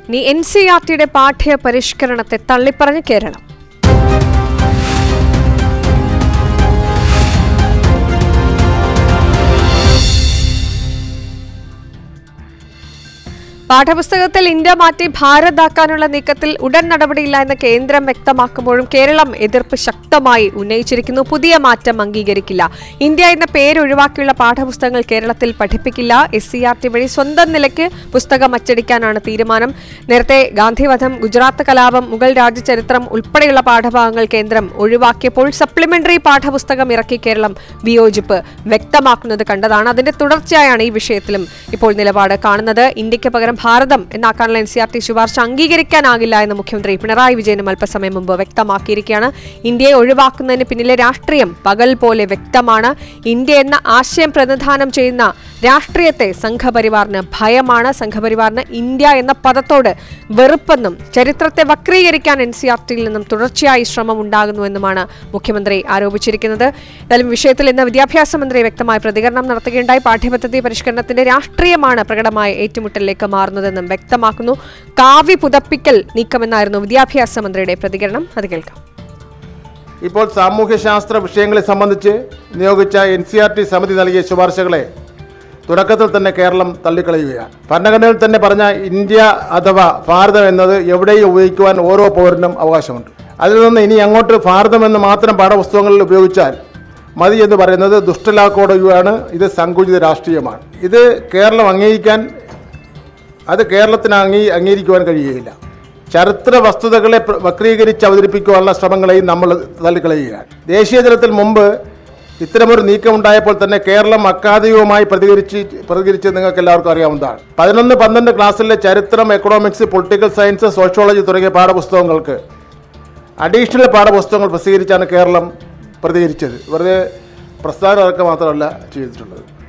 ഇനി N C R ടിയുടെ പാഠ്യ പരിഷ്കരണത്തെ തള്ളിപ്പറഞ്ഞ് കേരളം പാഠപുസ്തകത്തിൽ ഇന്ത്യ മാറ്റി ഭാരതാക്കാനുള്ള നീക്കത്തിൽ ഉടൻ നടപടിയില്ല എന്ന് കേന്ദ്രം വ്യക്തമാക്കുമ്പോഴും കേരളം എതിർപ്പ് ശക്തമായി ഉന്നയിച്ചിരിക്കുന്നു പുതിയ മാറ്റം അംഗീകരിക്കില്ല ഇന്ത്യ എന്ന പേര് ഒഴിവാക്കിയുള്ള പാഠപുസ്തകങ്ങൾ കേരളത്തിൽ പഠിപ്പിക്കില്ല എസ് സി ആർ ടി വഴി സ്വന്തം നിലയ്ക്ക് പുസ്തകം അച്ചടിക്കാനാണ് തീരുമാനം നേരത്തെ ഗാന്ധിവധം ഗുജറാത്ത് കലാപം മുഗൾ രാജ്യചരിത്രം ഉൾപ്പെടെയുള്ള പാഠഭാഗങ്ങൾ കേന്ദ്രം ഒഴിവാക്കിയപ്പോൾ സപ്ലിമെന്ററി പാഠപുസ്തകം ഇറക്കി കേരളം വിയോജിപ്പ് വ്യക്തമാക്കുന്നത് കണ്ടതാണ് അതിന്റെ തുടർച്ചയായാണ് ഈ വിഷയത്തിലും ഇപ്പോൾ നിലപാട് കാണുന്നത് ഇന്ത്യക്ക് പകരം ഭാരതം എന്നാക്കാനുള്ള എൻ സി ആർ ടി ശുപാർശ അംഗീകരിക്കാനാകില്ല എന്ന് മുഖ്യമന്ത്രി പിണറായി വിജയനും അല്പസമയം മുമ്പ് വ്യക്തമാക്കിയിരിക്കുകയാണ് ഇന്ത്യയെ ഒഴിവാക്കുന്നതിന് പിന്നിലെ രാഷ്ട്രീയം പകൽ പോലെ വ്യക്തമാണ് ഇന്ത്യ എന്ന ആശയം പ്രതിനിധാനം ചെയ്യുന്ന രാഷ്ട്രീയത്തെ സംഘപരിവാറിന് ഭയമാണ് സംഘപരിവാറിന് ഇന്ത്യ എന്ന പദത്തോട് വെറുപ്പെന്നും ചരിത്രത്തെ വക്രീകരിക്കാൻ എൻ സി ആർ ടിയിൽ നിന്നും തുടർച്ചയായി ശ്രമം ഉണ്ടാകുന്നുവെന്നുമാണ് മുഖ്യമന്ത്രി ആരോപിച്ചിരിക്കുന്നത് എന്തായാലും വിഷയത്തിൽ ഇന്ന് വിദ്യാഭ്യാസ മന്ത്രി വ്യക്തമായ പ്രതികരണം നടത്തുകയുണ്ടായി പാഠ്യപദ്ധതി പരിഷ്കരണത്തിന്റെ രാഷ്ട്രീയമാണ് പ്രകടമായ ഏറ്റുമുട്ടലിലേക്ക് മാറുന്നതെന്നും വ്യക്തമാക്കുന്നു കാവ്യ പുതപ്പിക്കൽ നീക്കമെന്നായിരുന്നു വിദ്യാഭ്യാസ മന്ത്രിയുടെ പ്രതികരണം അത് കേൾക്കാം ഇപ്പോൾ സാമൂഹ്യശാസ്ത്ര വിഷയങ്ങളെ സംബന്ധിച്ച് നിയോഗിച്ച എൻ സി ആർ ടി സമിതി നൽകിയ ശുപാർശകളെ തുടക്കത്തിൽ തന്നെ കേരളം തള്ളിക്കളയുകയാണ് ഭരണഘടനയിൽ തന്നെ പറഞ്ഞ ഇന്ത്യ അഥവാ ഭാരതം എന്നത് എവിടെയും ഉപയോഗിക്കുവാൻ ഓരോ പൗരനും അവകാശമുണ്ട് അതിൽ നിന്ന് ഇനി അങ്ങോട്ട് ഭാരതം എന്ന് മാത്രം പാഠപുസ്തകങ്ങളിൽ ഉപയോഗിച്ചാൽ മതി എന്ന് പറയുന്നത് ദുഷ്ടലാക്കോടുകയാണ് ഇത് സങ്കുചിത രാഷ്ട്രീയമാണ് ഇത് കേരളം അംഗീകരിക്കാൻ അത് കേരളത്തിന് അംഗീ അംഗീകരിക്കുവാൻ കഴിയുകയില്ല ചരിത്ര വസ്തുതകളെ പ്ര- വക്രീകരിച്ച് അവതരിപ്പിക്കുവാനുള്ള ശ്രമങ്ങളെയും നമ്മൾ തള്ളിക്കളയുകയാണ് ദേശീയ തലത്തിൽ മുമ്പ് ഇത്തരമൊരു നീക്കമുണ്ടായപ്പോൾ തന്നെ കേരളം അക്കാദമികമായി പ്രതികരിച്ച് പ്രതികരിച്ച് നിങ്ങൾക്ക് എല്ലാവർക്കും അറിയാവുന്നതാണ് പതിനൊന്ന് പന്ത്രണ്ട് ക്ലാസ്സിലെ ചരിത്രം എക്കണോമിക്സ് പൊളിറ്റിക്കൽ സയൻസ് സോഷ്യോളജി തുടങ്ങിയ പാഠപുസ്തകങ്ങൾക്ക് അഡീഷണൽ പാഠപുസ്തകങ്ങൾ പ്രസിദ്ധീകരിച്ചാണ് കേരളം പ്രതികരിച്ചത് വെറുതെ പ്രസ്ഥാനം ഇറക്കുക മാത്രമല്ല ചെയ്തിട്ടുള്ളത്